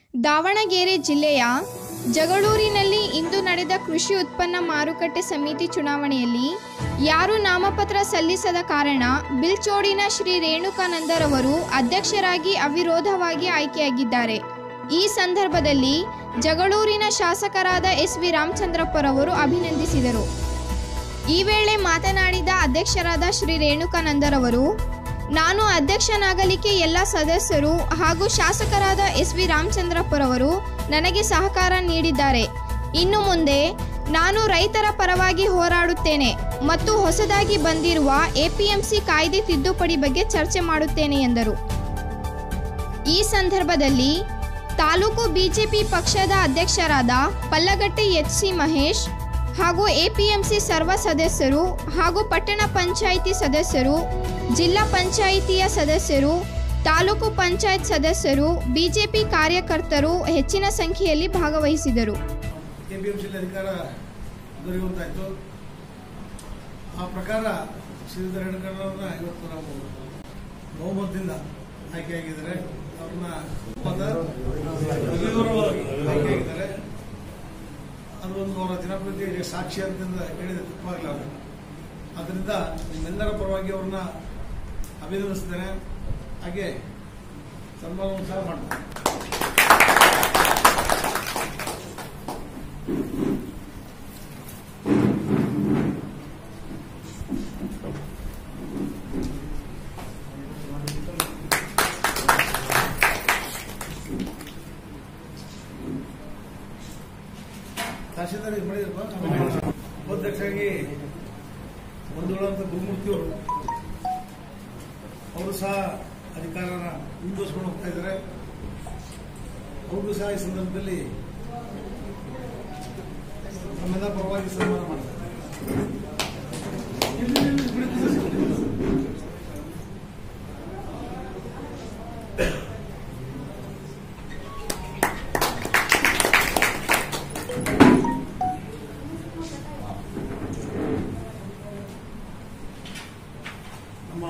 ದಾವಣಗೆರೆ ಜಿಲ್ಲೆಯ ಜಗಳೂರಿನಲ್ಲಿ ಇಂದು ನಡೆದ ಕೃಷಿ ಉತ್ಪನ್ನ ಮಾರುಕಟ್ಟೆ ಸಮಿತಿ ಚುನಾವಣೆಯಲ್ಲಿ ಯಾರೂ ನಾಮಪತ್ರ ಸಲ್ಲಿಸದ ಕಾರಣ ಬಿಲ್ಚೋಡಿನ ಶ್ರೀ ರೇಣುಕಾನಂದರವರು ಅಧ್ಯಕ್ಷರಾಗಿ ಅವಿರೋಧವಾಗಿ ಆಯ್ಕೆಯಾಗಿದ್ದಾರೆ ಈ ಸಂದರ್ಭದಲ್ಲಿ ಜಗಳೂರಿನ ಶಾಸಕರಾದ ಎಸ್ ವಿ ರಾಮಚಂದ್ರಪ್ಪರವರು ಅಭಿನಂದಿಸಿದರು ಈ ವೇಳೆ ಮಾತನಾಡಿದ ಅಧ್ಯಕ್ಷರಾದ ಶ್ರೀ ರೇಣುಕಾನಂದರವರು ನಾನು ಅಧ್ಯಕ್ಷನಾಗಲಿಕ್ಕೆ ಎಲ್ಲ ಸದಸ್ಯರು ಹಾಗೂ ಶಾಸಕರಾದ ಎಸ್ ವಿ ರಾಮಚಂದ್ರಪ್ಪರವರು ನನಗೆ ಸಹಕಾರ ನೀಡಿದ್ದಾರೆ ಇನ್ನು ಮುಂದೆ ನಾನು ರೈತರ ಪರವಾಗಿ ಹೋರಾಡುತ್ತೇನೆ ಮತ್ತು ಹೊಸದಾಗಿ ಬಂದಿರುವ ಎಪಿಎಂಸಿ ಕಾಯ್ದೆ ತಿದ್ದುಪಡಿ ಬಗ್ಗೆ ಚರ್ಚೆ ಮಾಡುತ್ತೇನೆ ಎಂದರು ಈ ಸಂದರ್ಭದಲ್ಲಿ ತಾಲೂಕು ಬಿಜೆಪಿ ಪಕ್ಷದ ಅಧ್ಯಕ್ಷರಾದ ಪಲ್ಲಗಟ್ಟೆ ಎಚ್ ಸಿ ಮಹೇಶ್ ಹಾಗೂ ಎಪಿಎಂಸಿ ಸರ್ವ ಸದಸ್ಯರು ಹಾಗೂ ಪಟ್ಟಣ ಪಂಚಾಯಿತಿ ಸದಸ್ಯರು ಜಿಲ್ಲಾ ಪಂಚಾಯಿತಿಯ ಸದಸ್ಯರು ತಾಲೂಕು ಪಂಚಾಯತ್ ಸದಸ್ಯರು ಬಿಜೆಪಿ ಕಾರ್ಯಕರ್ತರು ಹೆಚ್ಚಿನ ಸಂಖ್ಯೆಯಲ್ಲಿ ಭಾಗವಹಿಸಿದರು ಕೆಪಿಎಂಸಿಯಲ್ಲಿ ಅಧಿಕಾರ ದೊರೆಯುವಂತಾಯಿತು ಆ ಪ್ರಕಾರ ಶ್ರೀಧರ ಹೆಣ್ಕಣ್ಣವ್ರನ್ನ ಇವತ್ತು ನಾವು ಬಹುಮತದಿಂದ ಆಯ್ಕೆಯಾಗಿದ್ದಾರೆ ಅವ್ರನ್ನ ಪದ ಅವಿರೋಧವಾಗಿ ಆಯ್ಕೆಯಾಗಿದ್ದಾರೆ ಅದು ಒಂದು ಅವರ ಜನಪ್ರತಿನಿಧಿಗೆ ಸಾಕ್ಷಿ ಅಂತಂದ ಹೇಳಿದ್ರೆ ತಪ್ಪಾಗಲಾರ ಅದರಿಂದ ನಿಮ್ಮೆಲ್ಲರ ಪರವಾಗಿ ಅವ್ರನ್ನ ಅಭಿನಂದಿಸ್ತೇನೆ ಹಾಗೆ ಸನ್ಮಾನವನ್ನು ಸಹ ಮಾಡ್ತೇನೆ ತಹಶೀಲ್ದಾರ್ ಇದು ಮಾಡಿದ್ರಪ್ಪ ಉಪಾಧ್ಯಕ್ಷರಾಗಿ ಬಂಧುಗಳಂತ ಗುರುಮೂರ್ತಿ ಅವರು ಅವರು ಸಹ ಅಧಿಕಾರನ ಮುಂದುವರಿಸ್ಕೊಂಡು ಹೋಗ್ತಾ ಇದ್ದಾರೆ ಅವ್ರಿಗೂ ಸಹ ಈ ಸಂದರ್ಭದಲ್ಲಿ ನಮ್ಮೆಲ್ಲ ಪರವಾಗಿ ಸನ್ಮಾನ ಮಾಡ್ತಾರೆ ಇಲ್ಲಿ ಇಲ್ಲಿ ಬಿಡಿ ಕೂರಿಸಿ. ನಮ್ಮ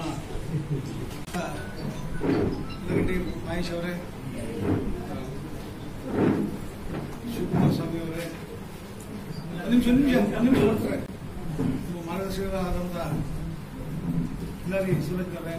ಲಗಟಿ ಮಹೇಶ್ ಅವರೇ ಶಿವಕುಮಾರ್ ಸ್ವಾಮಿ ಅವರೇ ಒಂದು ನಿಮಿಷ ಒಂದು ನಿಮಿಷ ಒಂದು ನಿಮಿಷ ಬರ್ತಾರೆ ನಿಮ್ಮ ಮಾರ್ಗದರ್ಶಕರಾದಂಥ ಕಿಲಾರಿ ಸೂರಜ್ ಅವರೇ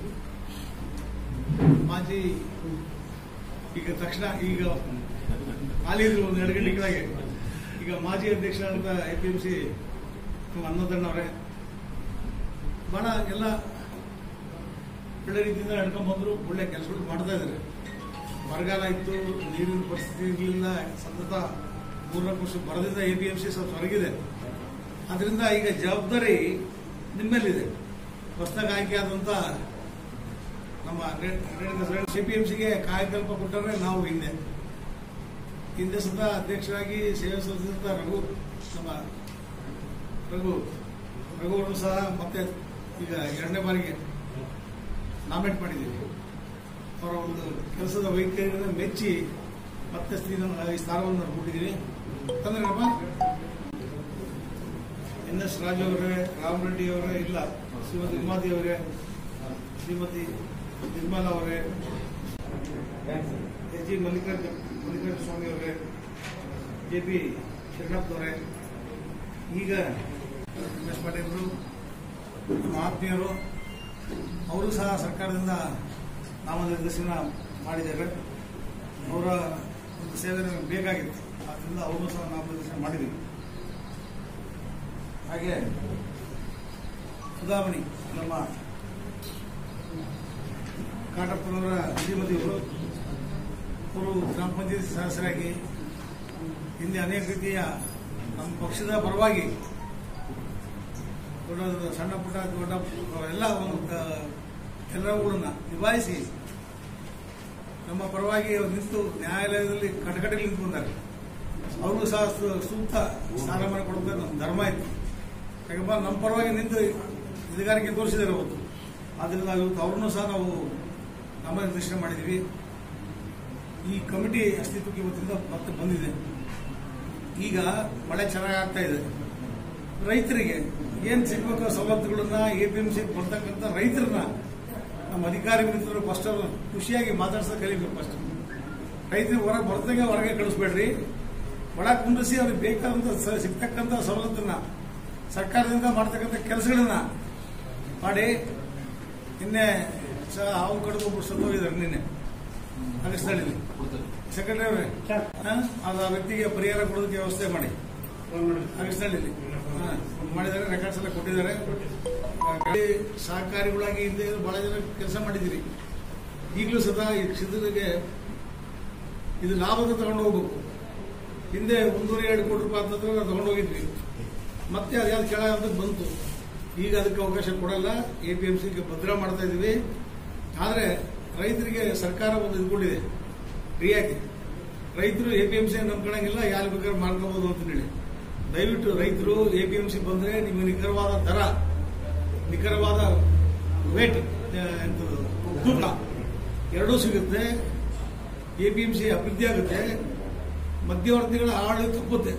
ಮಾಜಿ ಈಗ ತಕ್ಷಣ ಈಗ ಖಾಲಿ ಇದ್ರು ಒಂದು ಎರಡು ಗಂಟೆ ಕೆಳಗೆ ಈಗ ಮಾಜಿ ಅಧ್ಯಕ್ಷರಾದಂಥ ಎ ಪಿ ಎಂ ಸಿ ಅನ್ನದಣ್ಣವರೇ ಬಹಳ ಎಲ್ಲ ಒಳ್ಳೆ ರೀತಿಯಿಂದ ನಡ್ಕೊಂಡ್ ಬಂದ್ರು ಒಳ್ಳೆ ಕೆಲಸಗಳು ಮಾಡ್ತಾ ಇದ್ದಾರೆ ಬರಗಾಲ ಇತ್ತು ನೀರಿನ ಪರಿಸ್ಥಿತಿ ಇರಲಿಲ್ಲ ಸತತ ಮೂರ್ನಾಲ್ಕು ವರ್ಷ ಬರದಿಂದ ಎ ಪಿ ಎಂ ಸಿ ಸ್ವಲ್ಪ ಹೊರಗಿದೆ ಅದರಿಂದ ಈಗ ಜವಾಬ್ದಾರಿ ನಿಮ್ಮಲ್ಲಿದೆ ಹೊಸದಾಗಿ ಆಯ್ಕೆ ಆದಂತ ನಮ್ಮ ಸಿ ಪಿ ಎಂ ಸಿಗೆ ಕಾಯಕಲ್ಪ ಕೊಟ್ಟರೆ ನಾವು ಹಿಂದೆ ಹಿಂದೆ ಸದಾ ಅಧ್ಯಕ್ಷರಾಗಿ ಸೇವೆ ಸಲ್ಲಿಸಿದಂತ ರಘು ನಮ್ಮ ರಘು ರಘು ಅವರು ಸಹ ಮತ್ತೆ ಈಗ ಎರಡನೇ ಬಾರಿಗೆ ನಾಮಿನೇಟ್ ಮಾಡಿದ್ದೀವಿ ಅವರ ಒಂದು ಕೆಲಸದ ವೈಖರಿಯನ್ನು ಮೆಚ್ಚಿ ಮತ್ತೆ ಸ್ಥಿತಿನ ಈ ಸ್ಥಾನವನ್ನು ಕೊಟ್ಟಿದ್ದೀವಿ ತಂದ್ರಪ್ಪ ಎನ್ ಎಸ್ ರಾಜು ಅವರೇ ರಾಮರೆಡ್ಡಿ ಅವರೇ ಇಲ್ಲ ಶ್ರೀಮತಿ ಉಮಾದಿ ಅವರೇ ಶ್ರೀಮತಿ ನಿರ್ಮಲಾ ಅವರೇ ಎಚ್ ಜಿ ಮಲ್ಲಿಕಾರ್ಜುನ ಮಲ್ಲಿಕಾರ್ಜುನ ಸ್ವಾಮಿ ಅವರೇ ಜೆ ಪಿ ಶರಣಪ್ಪ ಅವರೇ ಈಗ ರಮೇಶ್ ಪಾಟೀಲ್ರು ನಮ್ಮ ಆತ್ಮೀಯರು ಅವರು ಸಹ ಸರ್ಕಾರದಿಂದ ನಾಮನಿರ್ದೇಶನ ಮಾಡಿದ್ದಾರೆ ಅವರ ಒಂದು ಸೇವೆ ನಮಗೆ ಬೇಕಾಗಿತ್ತು ಆದ್ದರಿಂದ ಅವರು ಸಹ ನಾಮನಿರ್ದೇಶನ ಮಾಡಿದ್ದೀವಿ ಹಾಗೆ ಸುಧಾಮಣಿ ನಮ್ಮ ಕಾಟಪ್ಪನವರ ಶ್ರೀಮತಿಯವರು ಅವರು ಗ್ರಾಮ ಪಂಚಾಯತ್ ಸದಸ್ಯರಾಗಿ ಹಿಂದೆ ಅನೇಕ ರೀತಿಯ ನಮ್ಮ ಪಕ್ಷದ ಪರವಾಗಿ ದೊಡ್ಡ ಸಣ್ಣ ಪುಟ್ಟ ದೊಡ್ಡ ಎಲ್ಲ ಒಂದು ಕ- ಕೆಲವುಗಳನ್ನ ನಿಭಾಯಿಸಿ ನಮ್ಮ ಪರವಾಗಿ ಅವ್ರು ನಿಂತು ನ್ಯಾಯಾಲಯದಲ್ಲಿ ಕಟಕಟೆಗೆ ನಿಂತು ಬಂದ್ದಾರೆ ಅವ್ರಿಗೂ ಸಹ ಸು- ಸೂಕ್ತ ಸ್ಥಾನ ಮಾಡಿಕೊಡಬೇಕು ನಮ್ಮ ಧರ್ಮ ಇತ್ತು ಯಾಕಪ್ಪ ನಮ್ಮ ಪರವಾಗಿ ನಿಂತು ಅಧಿಕಾರಕ್ಕೆ ತೋರಿಸಿದ್ದಾರೆ ಅವತ್ತು ಆದ್ರಿಂದ ಇವತ್ತು ಅವ್ರನ್ನೂ ಸಹ ನಾವು ನಮ್ಮ ನಿರ್ದೇಶನ ಮಾಡಿದ್ದೀವಿ ಈ ಕಮಿಟಿ ಅಸ್ತಿತ್ವಕ್ಕೆ ಇವತ್ತಿಂದ ಮತ್ತೆ ಬಂದಿದೆ ಈಗ ಮಳೆ ಚೆನ್ನಾಗಿ ಆಗ್ತಾ ಇದೆ ರೈತರಿಗೆ ಏನ್ ಸಿಗ್ಬೇಕು ಸವಲತ್ತುಗಳನ್ನ ಎ ಪಿ ಎಂ ಸಿ ಬರ್ತಕ್ಕಂಥ ರೈತರನ್ನ ನಮ್ಮ ಅಧಿಕಾರಿ ಮಿತ್ರರು ಫಸ್ಟ್ ಖುಷಿಯಾಗಿ ಮಾತಾಡ್ಸೋದು ಕಲಿಬೇಕು ಫಸ್ಟ್ ರೈತರಿಗೆ ಹೊರಗೆ ಬರ್ದಂಗೆ ಹೊರಗೆ ಕಳಿಸ್ಬೇಡ್ರಿ ಒಳ ಕುಂದಿಸಿ ಅವ್ರಿಗೆ ಬೇಕಾದಂತ ಸ- ಸಿಗ್ತಕ್ಕಂಥ ಸವಲತ್ತನ್ನ ಸರ್ಕಾರದಿಂದ ಮಾಡ್ತಕ್ಕಂಥ ಕೆಲಸಗಳನ್ನ ಮಾಡಿ ನಿನ್ನೆ ಸಹ ಹಾವು ಕಡಿದು ಒಬ್ರು ಸತ್ತೋಗಿದ್ದಾರೆ ನಿನ್ನೆ ಅಗಸ್ತಳ್ಳಿ ಸೆಕ್ರೆಟರಿ ಅವರೇ ಹಾ? ಅದು ಆ ವ್ಯಕ್ತಿಗೆ ಪರಿಹಾರ ಕೊಡೋದಕ್ಕೆ ವ್ಯವಸ್ಥೆ ಮಾಡಿ ಅಗಸ್ತಳ್ಳಿ ಮಾಡಿದ್ದಾರೆ ರೆಕಾರ್ಡ್ಸ್ ಎಲ್ಲ ಕೊಟ್ಟಿದ್ದಾರೆ ಆ, ಕಡೆ ಸಹಕಾರಿಗಳಾಗಿ ಹಿಂದೆ ಬಹಳ ಜನ ಕೆಲಸ ಮಾಡಿದ್ದೀರಿ ಈಗಲೂ ಸದಾ ಈ ಕ್ಷೇತ್ರಕ್ಕೆ ಇದು ಲಾಭದ ತಗೊಂಡು ಹೋಗ್ಬೇಕು ಹಿಂದೆ ಒಂದೂವರೆ ಎರಡು ಕೋಟಿ ರೂಪಾಯಿ ಅಂತ ತಗೊಂಡು ಹೋಗಿದ್ವಿ ಮತ್ತೆ ಅದ್ಯಾವ್ದು ಕೆಳ ಅಂತ ಬಂತು ಈಗ ಅದಕ್ಕೆ ಅವಕಾಶ ಕೊಡಲ್ಲ ಎ ಪಿ ಎಂ ಸಿಗೆ ಭದ್ರ ಮಾಡ್ತಾ ಇದೀವಿ ಆದರೆ ರೈತರಿಗೆ ಸರ್ಕಾರ ಒಂದು ಇದು ಕೊಟ್ಟಿದೆ ರಿಯಾಯಿತಿ ರೈತರು ಎ ಪಿ ಎಂ ಸಿ ನಂಬ್ಕೊಳಂಗಿಲ್ಲ ಯಾರು ಬೇಕಾದ್ರೆ ಮಾಡ್ಕೋಬಹುದು ಅಂತ ಹೇಳಿ ದಯವಿಟ್ಟು ರೈತರು ಎ ಪಿ ಎಂ ಸಿ ಬಂದ್ರೆ ನಿಮಗೆ ನಿಖರವಾದ ದರ ನಿಖರವಾದ ವೇಟ್ ಎಂತದು ತೂಕ ಎರಡೂ ಸಿಗುತ್ತೆ ಎ ಪಿ ಎಂ ಸಿ ಅಭಿವೃದ್ಧಿ ಆಗುತ್ತೆ ಮಧ್ಯವರ್ತಿಗಳ ಆಡಳಿತ ತಪ್ಪುತ್ತೆ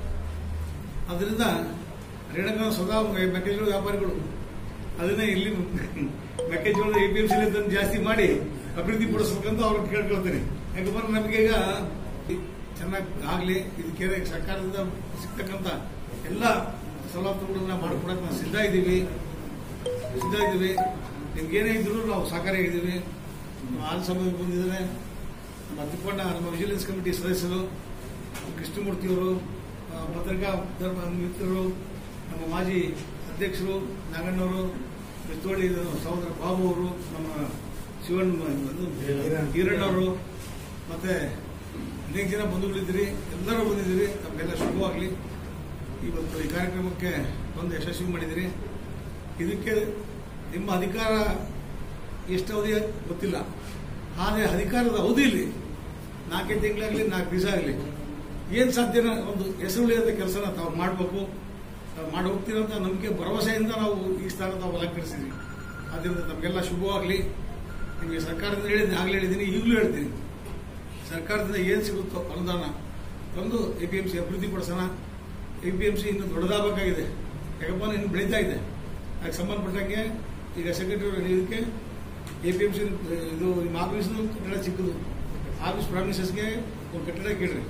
ಅದರಿಂದ ರೇಣಕ ಸದಾ ಮೆಕ್ಕೆಜೋಳ ವ್ಯಾಪಾರಿಗಳು ಅದನ್ನೇ ಇಲ್ಲಿ ಮೆಕ್ಕೆಜೋಳದ ಎ ಪಿ ಎಂ ಸಿ ತಂದು ಜಾಸ್ತಿ ಮಾಡಿ ಅಭಿವೃದ್ಧಿ ಪಡಿಸ್ಬೇಕಂತ ಅವ್ರಿಗೆ ಕೇಳ್ಕೊಳ್ತೀನಿ ಯಾಕಂದ್ರೆ ನಮಗೆ ಈಗ ಚೆನ್ನಾಗಿ ಆಗ್ಲಿ ಇದಕ್ಕೆ ಸರ್ಕಾರದಿಂದ ಸಿಗ್ತಕ್ಕಂಥ ಎಲ್ಲ ಸವಲತ್ತುಗಳನ್ನ ಮಾಡ್ಕೊಡಕ್ಕೆ ನಾವು ಸಿದ್ಧ ಇದ್ದೀವಿ ಸಿದ್ಧ ಇದ್ದೀವಿ ನಿಮ್ಗೆ ಏನೇ ಇದ್ರು ನಾವು ಸಹಕಾರಿಯಾಗಿದ್ದೀವಿ ನಮ್ಮ ಹಾಲು ಸಮಾಜ ಬಂದಿದ್ದಾರೆ ನಮ್ಮ ತಿಪ್ಪಣ್ಣ ನಮ್ಮ ವಿಜಿಲೆನ್ಸ್ ಕಮಿಟಿ ಸದಸ್ಯರು ಕೃಷ್ಣಮೂರ್ತಿಯವರು ಆ, ಪತ್ರಿಕಾ ಧರ್ಮ ಮಿತ್ರರು ನಮ್ಮ ಮಾಜಿ ಅಧ್ಯಕ್ಷರು ನಾಗಣ್ಣವರು ಬೆಸ್ತೋಳಿ ಸಹೋದರ ಬಾಬು ಅವರು ನಮ್ಮ ಶಿವಣ್ಣ ಇದು ಈರಣ್ಣವರು ಮತ್ತೆ ಅನೇಕ ಜನ ಬಂಧುಗಳಿದ್ದೀರಿ ಎಲ್ಲರೂ ಬಂದಿದ್ದೀರಿ ತಮಗೆಲ್ಲ ಶುಭವಾಗಲಿ ಇವತ್ತು ಈ ಕಾರ್ಯಕ್ರಮಕ್ಕೆ ಬಂದು ಯಶಸ್ವಿ ಮಾಡಿದಿರಿ ಇದಕ್ಕೆ ನಿಮ್ಮ ಅಧಿಕಾರ ಎಷ್ಟು ಅವಧಿ ಗೊತ್ತಿಲ್ಲ ಆದರೆ ಅಧಿಕಾರದ ಅವಧಿಯಲ್ಲಿ ನಾಲ್ಕೈದು ತಿಂಗಳಾಗಲಿ ನಾಲ್ಕು ದಿವಸ ಆಗಲಿ ಏನು ಸಾಧ್ಯನ ಒಂದು ಹೆಸರು ಉಳಿಯೋದ ಕೆಲಸನ ತಾವು ಮಾಡಬೇಕು ತಾವು ಮಾಡಿ ಹೋಗ್ತೀರಂತ ನಂಬಿಕೆ ಭರವಸೆಯಿಂದ ನಾವು ಈ ಸ್ಥಾನ ತಾವು ಅಲಂಕರಿಸಿದ್ವಿ ಆದ್ದರಿಂದ ತಮಗೆಲ್ಲ ಶುಭವಾಗಲಿ ನಿಮಗೆ ಸರ್ಕಾರದಿಂದ ಹೇಳಿದ್ದೀನಿ ಆಗಲೇ ಹೇಳಿದ್ದೀನಿ ಈಗಲೂ ಹೇಳ್ತೀನಿ ಸರ್ಕಾರದಿಂದ ಏನು ಸಿಗುತ್ತೋ ಅನುದಾನ ತಂದು ಎ ಪಿ ಎಂ ಸಿ ಅಭಿವೃದ್ಧಿ ಪಡಿಸೋಣ ಎ ಪಿ ಎಂ ಸಿ ಇನ್ನು ದೊಡ್ಡದಾಗಬೇಕಾಗಿದೆ ಯಾಕಪ್ಪ ಇನ್ನು ಬೆಳೀತಾ ಇದೆ ಅದಕ್ಕೆ ಸಂಬಂಧಪಟ್ಟಂಗೆ ಈಗ ಸೆಕ್ರೆಟರಿ ಇದಕ್ಕೆ ಎ ಪಿ ಎಂ ಸಿ ಇದು ನಿಮ್ಮ ಆಫೀಸ್ನು ಕಟ್ಟಡ ಚಿಕ್ಕದು ಆಫೀಸ್ ಪ್ರಾಮಿಸಸ್ಗೆ ಒಂದು ಕಟ್ಟಡ ಕೇಳ್ರಿ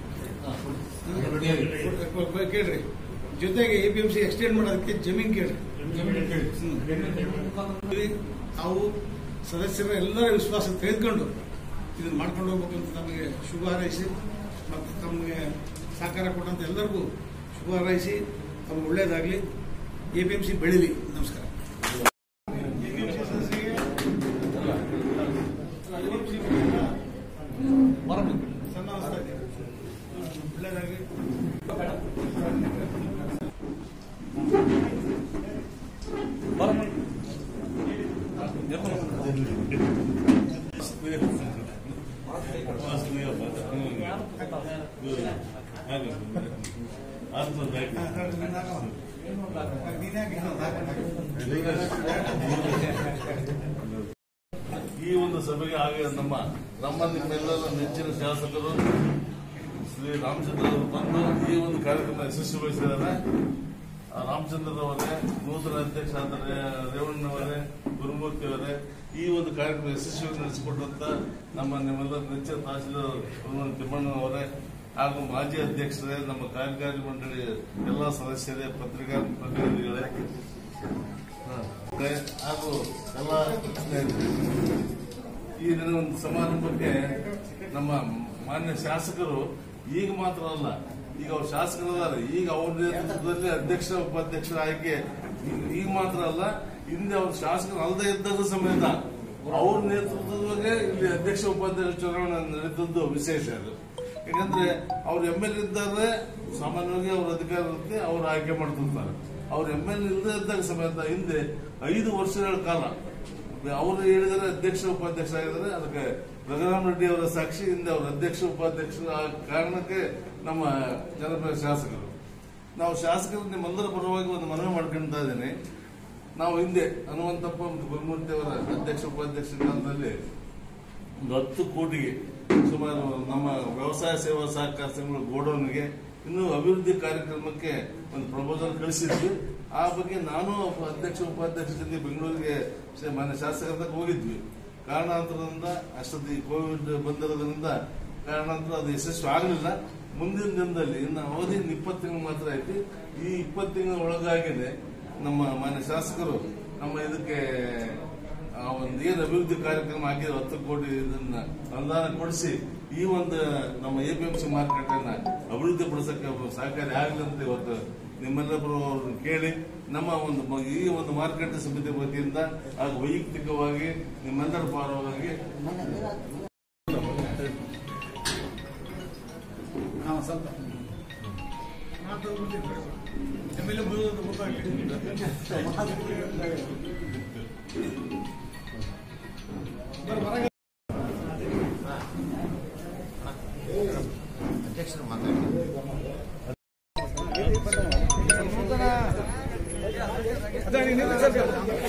ಕೇಳ್ರಿ ಜೊತೆಗೆ A P M C extend ಮಾಡೋದಕ್ಕೆ ಜಮೀನ್ ಕೇಳ್ರಿ ಇಲ್ಲಿ ತಾವು ಸದಸ್ಯರ ಎಲ್ಲರ ವಿಶ್ವಾಸ ತೆಗೆದುಕೊಂಡು ಇದನ್ನು ಮಾಡ್ಕೊಂಡು ಹೋಗ್ಬೇಕು ಅಂತ ನಮಗೆ ಶುಭ ಹಾರೈಸಿ ಮತ್ತು ತಮಗೆ ಸಹಕಾರ ಕೊಟ್ಟಂತ ಎಲ್ಲರಿಗೂ ಶುಭ ಹಾರೈಸಿ ತಮಗೆ ಒಳ್ಳೇದಾಗಲಿ ಎ ಪಿ ಎಂ ಸಿ ಬೆಳೀಲಿ ನಮಸ್ಕಾರ APMC ಸದಸ್ಯರಿಗೆ ಸನ್ಮಾನಿಸ್ತಾ ಇದ್ದೀನಿ ಒಳ್ಳೇದಾಗಲಿ ಈ ಒಂದು ಸಭೆಗೆ ಹಾಗೆ ನಮ್ಮ ನಮ್ಮ ನಿಮ್ಮೆಲ್ಲರ ನೆಚ್ಚಿನ ಶಾಸಕರು ಶ್ರೀ ರಾಮಚಂದ್ರ ಅವರು ಬಂದು ಈ ಒಂದು ಕಾರ್ಯಕ್ರಮ ಯಶಸ್ವಿಗೊಳಿಸಿದ್ದಾರೆ ಆ ರಾಮಚಂದ್ರ ಅವರೇ ನೂತನ ಅಧ್ಯಕ್ಷ ಆದರೆ ರೇವಣ್ಣವರೇ ಗುರುಮೂರ್ತಿ ಅವರೇ ಈ ಒಂದು ಕಾರ್ಯಕ್ರಮ ಯಶಸ್ವಿಯಾಗಿ ನಡೆಸಿಕೊಟ್ಟಂತ ನಮ್ಮ ನಿಮ್ಮೆಲ್ಲರ ನೆಚ್ಚಿನ ತಹಸೀಲ್ದಾರ್ ಗುರುಮೂರ್ತಿ ತಿಮ್ಮಣ್ಣವರೇ ಹಾಗೂ ಮಾಜಿ ಅಧ್ಯಕ್ಷರೇ ನಮ್ಮ ಕಾರ್ಯಕಾರಿ ಮಂಡಳಿ ಎಲ್ಲ ಸದಸ್ಯರೇ ಪತ್ರಿಕಾ ಪ್ರತಿನಿಧಿಗಳೇ ಮತ್ತೆ ಹಾಗೂ ಎಲ್ಲ ಸ್ನೇಹಿತರೆ ಈ ದಿನ ಒಂದು ಸಮಾರಂಭಕ್ಕೆ ನಮ್ಮ ಮಾನ್ಯ ಶಾಸಕರು ಈಗ ಮಾತ್ರ ಅಲ್ಲ ಈಗ ಅವ್ರು ಶಾಸಕರದಾರೆ ಈಗ ಅವ್ರ ನೇತೃತ್ವದಲ್ಲಿ ಅಧ್ಯಕ್ಷ ಉಪಾಧ್ಯಕ್ಷರ ಆಯ್ಕೆ ಈಗ- ಈಗ ಮಾತ್ರ ಅಲ್ಲ ಹಿಂದೆ ಅವ್ರ ಶಾಸಕರು ಅಲ್ಲದೆ ಇದ್ದಾಗ ಸಮೇತ ಅವ್ರ ನೇತೃತ್ವದಾಗೆ ಇಲ್ಲಿ ಅಧ್ಯಕ್ಷ ಉಪಾಧ್ಯಕ್ಷ ಚುನಾವಣೆ ನಡೆದದ್ದು ವಿಶೇಷ ಅದು ಯಾಕಂದ್ರೆ ಅವ್ರು ಎಂ ಎಲ್ ಇದ್ದಾರೆ ಸಾಮಾನ್ಯವಾಗಿ ಅವ್ರ ಅಧಿಕಾರ ಇರುತ್ತೆ ಅವ್ರು ಆಯ್ಕೆ ಮಾಡ್ತಿರ್ತಾರೆ ಅವ್ರು ಎಂ ಎಲ್ ಇಲ್ಲದೆ ಇದ್ದಾಗ ಸಮೇತ ಹಿಂದೆ ಐದು ವರ್ಷಗಳ ಕಾಲ ಅವರು ಹೇಳಿದರೆ ಅಧ್ಯಕ್ಷ ಉಪಾಧ್ಯಕ್ಷ ಆಗಿದ್ದಾರೆ ಅದಕ್ಕೆ ರಘುರಾಮ್ ರೆಡ್ಡಿ ಅವರ ಸಾಕ್ಷಿ ಹಿಂದೆ ಅವರ ಅಧ್ಯಕ್ಷ ಉಪಾಧ್ಯಕ್ಷ ಆ ಕಾರಣಕ್ಕೆ ನಮ್ಮ ಜನಪ್ರಿಯ ಶಾಸಕರು ನಾವು ಶಾಸಕರು ನಿಮ್ಮೆಲ್ಲರ ಪರವಾಗಿ ಒಂದು ಮನವಿ ಮಾಡ್ಕೊಂತಾ ಇದ್ದೀನಿ ನಾವು ಹಿಂದೆ ಹನುಮಂತಪ್ಪ ಮತ್ತು ಗುರುಮೂರ್ತಿ ಅವರ ಅಧ್ಯಕ್ಷ ಉಪಾಧ್ಯಕ್ಷ ಕಾಲದಲ್ಲಿ ಒಂದು ಹತ್ತು ಕೋಟಿಗೆ ಸುಮಾರು ನಮ್ಮ ವ್ಯವಸಾಯ ಸೇವಾ ಸಹಕಾರ ಸಂಘಗಳ ಗೋಡೌನ್ಗೆ ಇನ್ನು ಅಭಿವೃದ್ಧಿ ಕಾರ್ಯಕ್ರಮಕ್ಕೆ ಒಂದು ಪ್ರಪೋಸಲ್ ಕಳಿಸಿದ್ವಿ ಆ ಬಗ್ಗೆ ನಾನು ಒಬ್ಬ ಅಧ್ಯಕ್ಷ ಉಪಾಧ್ಯಕ್ಷ ಜೊತೆ ಬೆಂಗಳೂರಿಗೆ ಶ- ಮಾನ್ಯ ಶಾಸಕರ ತನಕ ಹೋಗಿದ್ವಿ ಕಾರಣಾಂತರದಿಂದ ಅಷ್ಟೊತ್ತಿ ಕೋವಿಡ್ ಬಂದಿರೋದ್ರಿಂದ ಕಾರಣಾಂತರ ಅದು ಯಶಸ್ವಿ ಆಗಲಿಲ್ಲ ಮುಂದಿನ ದಿನದಲ್ಲಿ ಇನ್ನು ಅವಧಿ ಇನ್ನು ಇಪ್ಪತ್ತು ತಿಂಗಳು ಮಾತ್ರ ಐತಿ ಈ ಇಪ್ಪತ್ತು ತಿಂಗಳ ಒಳಗಾಗಿದೆ ನಮ್ಮ ಮಾನ್ಯ ಶಾಸಕರು ನಮ್ಮ ಇದಕ್ಕೆ ಆ ಒಂದು ಏನು ಅಭಿವೃದ್ಧಿ ಕಾರ್ಯಕ್ರಮ ಆಗಿದೆ ಹತ್ತು ಕೋಟಿ ಇದನ್ನ ಅನುದಾನ ಕೊಡಿಸಿ ಈ ಒಂದು ನಮ್ಮ A P M C market ಅನ್ನ ಅಭಿವೃದ್ಧಿ ಪಡಿಸಕ್ಕೆ ಸಹಕಾರಿ ಆಗಲಿ ಅಂತ ಇವತ್ತು ನಿಮ್ಮೆಲ್ಲರೂ ಅವ್ರನ್ನ ಕೇಳಿ ನಮ್ಮ ಒಂದು ಮ- ಈ ಒಂದು ಮಾರುಕಟ್ಟೆ ಸಮಿತಿ ವತಿಯಿಂದ ಹಾಗೂ ವೈಯಕ್ತಿಕವಾಗಿ ನಿಮ್ಮೆಲ್ಲರ ಪರವಾಗಿ ನಾವು ಸ್ವಲ್ಪ ಎಮ್ಮೆಲ್ಲೆ ಬರೋದು ಗೊತ್ತಾಗ್ಲಿಲ್ಲ. ಬರ್ರಿ, ಹೊರಗೆ. ಅದೇ ನೀನು ನಿಲ್ಲಿಸಿ.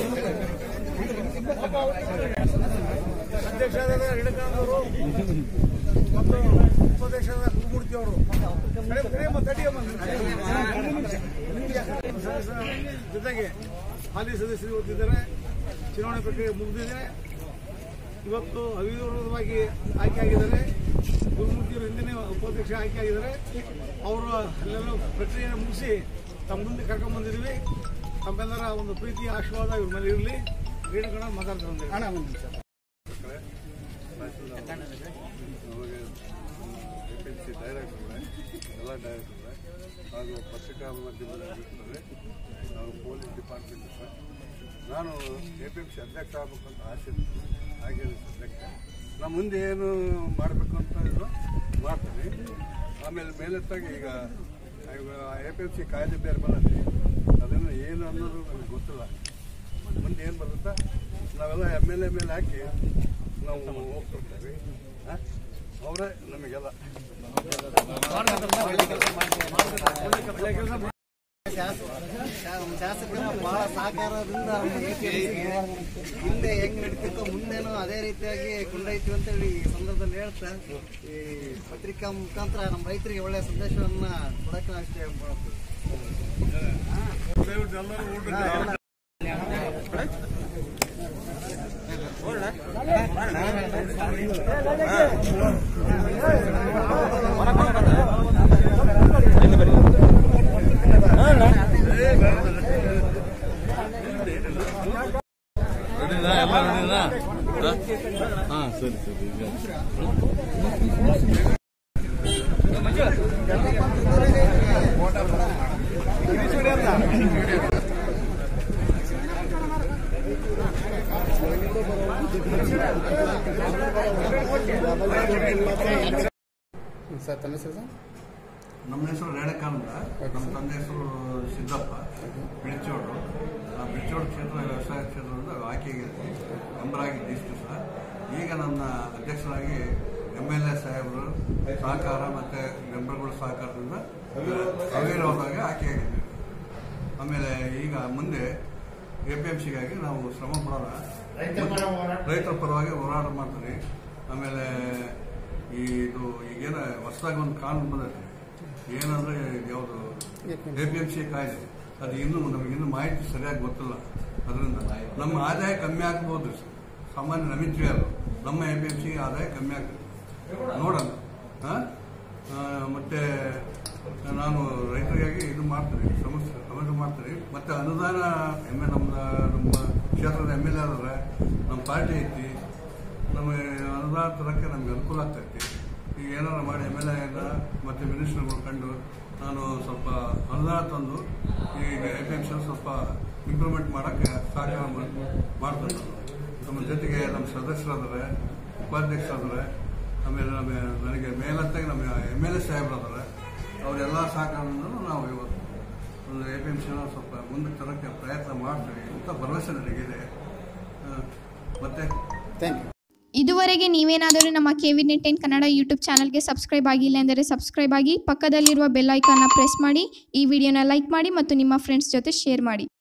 ಅಧ್ಯಕ್ಷರಾದ ಹಿಡಕಂದವರು ಮತ್ತು ಉಪಾಧ್ಯಕ್ಷರಾದ ಕುಮೂರ್ತಿ ಅವರು ಜೊತೆಗೆ ಹಾಲಿ ಸದಸ್ಯರು ಇವತ್ತಿದ್ದಾರೆ ಚುನಾವಣೆ ಪ್ರಕ್ರಿಯೆ ಮುಗಿದಿದೆ ಇವತ್ತು ಅವಿರೋಧವಾಗಿ ಆಯ್ಕೆಯಾಗಿದ್ದಾರೆ ಗುರುಮೂರ್ತಿಯವರು ಹಿಂದಿನ ಉಪಾಧ್ಯಕ್ಷ ಆಯ್ಕೆಯಾಗಿದ್ದಾರೆ ಅವರು ಅಲ್ಲೆಲ್ಲ ಪ್ರಕ್ರಿಯೆ ಮುಗಿಸಿ ತಮ್ಮ ಮುಂದೆ ಕರ್ಕೊಂಡ್ ಬಂದಿದ್ದೀವಿ ತಮ್ಮೆಲ್ಲರ ಒಂದು ಪ್ರೀತಿ ಆಶೀರ್ವಾದ ಇವ್ರ ಮೇಲೆ ಇರಲಿ ರೇಣುಕಣ್ಣ ಮಾತಾಡ್ತಾರೆ ಹಣ ಒಂದು ನಿಮಿಷ ನಮಗೆ ಎ ಪಿ ಸಿ ಡೈರೆಕ್ಟರ್ಗಳೇ ಎಲ್ಲ ಡೈರೆಕ್ಟರ್ಗಳೇ ಹಾಗೂ ಪತ್ರಿಕಾ ಮಾಧ್ಯಮದ ಮಿತ್ರರೇ ನಾವು ಪೊಲೀಸ್ ಡಿಪಾರ್ಟ್ಮೆಂಟ್ ಸರ್ ನಾನು ಎ ಪಿ ಎಂ ಸಿ ಅಧ್ಯಕ್ಷ ಆಗಬೇಕಂತ ಆಸೆ ಇತ್ತು ಹಾಗೆ ಅಧ್ಯಕ್ಷ ನಾನು ಮುಂದೆ ಏನು ಮಾಡಬೇಕು ಅಂತ ಇದ್ರು ಮಾಡ್ತೀನಿ ಆಮೇಲೆ ಮೇಲೆತ್ತಾಗಿ ಈಗ ಎ ಪಿ ಎಂ ಸಿ ಕಾಯ್ದೆ ಬೇರೆ ಬರುತ್ತೆ ಅದನ್ನು ಏನು ಅನ್ನೋದು ನನಗೆ ಗೊತ್ತಿಲ್ಲ ಮುಂದೆ ಏನು ಬರುತ್ತಾ ನಾವೆಲ್ಲ ಎಮ್ ಎಲ್ ಎ ಮೇಲೆ ಹಾಕಿ ನಾವು ಹೋಗ್ತಿರ್ತೇವೆ ಆ? ಅವರೇ ನಮಗೆಲ್ಲ ಶಾಸಕರ ಬಹಳ ಸಹಕಾರದಿಂದ ನಮ್ಮ APMC ಗೆ ಹಿಂದೆ ಹೆಂಗ್ ನಡೀತಿತ್ತೋ ಮುಂದೇನು ಅದೇ ರೀತಿಯಾಗಿ ಕೊಂಡೊಯ್ತೀವಿ ಅಂತ ಹೇಳಿ ಈ ಸಂದರ್ಭದಲ್ಲಿ ಹೇಳ್ತಾ ಈ ಪತ್ರಿಕಾ ಮುಖಾಂತರ ನಮ್ಮ ರೈತರಿಗೆ ಒಳ್ಳೆಯ ಸಂದೇಶವನ್ನ ಕೊಡಕ್ಕೆ ನಾವು ಇಷ್ಟೇ ಮಾಡ್ತೀವಿ ದಯವಿಟ್ಟು ಎಲ್ಲರೂ ಊಟಕ್ಕೆ ರೆಡಿನಾ ಎಲ್ಲ ರೆಡಿನಾ ಹಾ ಸರಿ ಸರಿ ಈಗ ಸರ್ ತಮ್ಮ ಹೆಸರು ಸರ್ ನಮ್ಮ ಹೆಸರು ರೇಣಕಾನಂದ ನಮ್ಮ ತಂದೆ ಹೆಸರು ಸಿದ್ದಪ್ಪ ಬಿಳಿಚೋಡು ಆ ಬಿಳಿಚೋಡು ಕ್ಷೇತ್ರ ವ್ಯವಸಾಯ ಕ್ಷೇತ್ರದಿಂದ ಆಯ್ಕೆಯಾಗಿದ್ದೆ ಮೆಂಬರ್ ಆಗಿದ್ದೆ ಇಷ್ಟು ದಿವಸ ಈಗ ನನ್ನ ಅಧ್ಯಕ್ಷರಾಗಿ ಎಮ್ ಎಲ್ ಎ ಸಾಹೇಬರು ಸಹಕಾರ ಮತ್ತು ಮೆಂಬರ್ಗಳ ಸಹಕಾರದಿಂದ ಅವಿರೋಧವಾಗಿ ಆಯ್ಕೆಯಾಗಿದ್ದೀವಿ ಆಮೇಲೆ ಈಗ ಮುಂದೆ ಎ ಪಿ ಎಂ ಸಿಗಾಗಿ ನಾವು ಶ್ರಮ ಪಡೋಣ ರೈತರ ಪರವಾಗಿ ಹೋರಾಟ ಮಾಡ್ತೀನಿ ಆಮೇಲೆ ಈ ಇದು ಈಗೇನ ಹೊಸದಾಗಿ ಒಂದು ಕಾನೂನು ಬಂದೈತೆ ಏನಂದ್ರೆ ಯಾವುದು ಎ ಪಿ ಎಂ ಸಿ ಕಾಯ್ದೆ ಅದು ಇನ್ನೂ ನಮಗೆ ಇನ್ನೂ ಮಾಹಿತಿ ಸರಿಯಾಗಿ ಗೊತ್ತಿಲ್ಲ ಅದರಿಂದ ನಮ್ಮ ಆದಾಯ ಕಮ್ಮಿ ಆಗ್ಬೋದು ಸಾಮಾನ್ಯ ನಮಿತ್ವಿ ಅದು ನಮ್ಮ ಎ ಪಿ ಎಂ ಸಿ ಆದಾಯ ಕಮ್ಮಿ ಆಗ್ತದೆ ನೋಡೋಣ ಆ? ಆ, ಮತ್ತೆ ನಾನು ರೈತರಿಗಾಗಿ ಇದು ಮಾಡ್ತೀನಿ ಸಮಸ್ಯೆ ಸಮಸ್ಯೆ ಮಾಡ್ತೀನಿ ಮತ್ತೆ ಅನುದಾನ ಎಮ್ ಎಲ್ ನಮ್ಮ ನಮ್ಮ ಕ್ಷೇತ್ರದ ಎಮ್ ಎಲ್ ಎ ಆದ್ರೆ ನಮ್ಮ ಪಾರ್ಟಿ ಐತಿ ನಮಗೆ ಅನುದಾನ ತರಕ್ಕೆ ನಮ್ಗೆ ಅನುಕೂಲ ಆಗ್ತೈತಿ ಈಗ ಏನಾರ ಮಾಡಿ ಎಮ್ ಎಲ್ ಎ ಮತ್ತು ಮಿನಿಸ್ಟರ್ಗಳು ಕಂಡು ನಾನು ಸ್ವಲ್ಪ ಅನುದಾನ ತಂದು ಈಗ ಎ ಪಿ ಎಂ ಸಿ ಸ್ವಲ್ಪ ಇಂಪ್ರೂವ್ಮೆಂಟ್ ಮಾಡೋಕ್ಕೆ ಸಹಕಾರ ಮಾಡ್- ಮಾಡ್ತೀನಿ ನಾನು. ನಮ್ಮ ಜೊತೆಗೆ ನಮ್ಮ ಸದಸ್ಯರಾದರೆ ಉಪಾಧ್ಯಕ್ಷರಾದರೆ ಆಮೇಲೆ ನಮ್ಮ ನನಗೆ ಮೇಲತ್ತಾಗಿ ನಮ್ಮ ಎಮ್ ಎಲ್ ಎ ಸಾಹೇಬ್ರಾದರೆ ಅವರೆಲ್ಲ ಸಹಕಾರದಿಂದ ನಾವು ಇವತ್ತು ಒಂದು ಎ ಪಿ ಎಂ ಸಿನ ಸ್ವಲ್ಪ ಮುಂದಕ್ಕೆ ತರೋಕ್ಕೆ ಪ್ರಯತ್ನ ಮಾಡ್ತೀವಿ ಅಂತ ಭರವಸೆ ನನಗಿದೆ ಆ, ಮತ್ತೆ ಥ್ಯಾಂಕ್ ಯು ಇದುವರೆಗೆ ನೀವೇನಾದರೂ ನಮ್ಮ K V net ten Kannada YouTube ಚಾನಲ್ಗೆ ಸಬ್ಸ್ಕ್ರೈಬ್ ಆಗಿಲ್ಲ ಎಂದರೆ ಸಬ್ಸ್ಕ್ರೈಬ್ ಆಗಿ ಪಕ್ಕದಲ್ಲಿರುವ ಬೆಲ್ ಐಕಾನ್ನ ಪ್ರೆಸ್ ಮಾಡಿ ಈ ವಿಡಿಯೋನ ಲೈಕ್ ಮಾಡಿ ಮತ್ತು ನಿಮ್ಮ ಫ್ರೆಂಡ್ಸ್ ಜೊತೆ ಶೇರ್ ಮಾಡಿ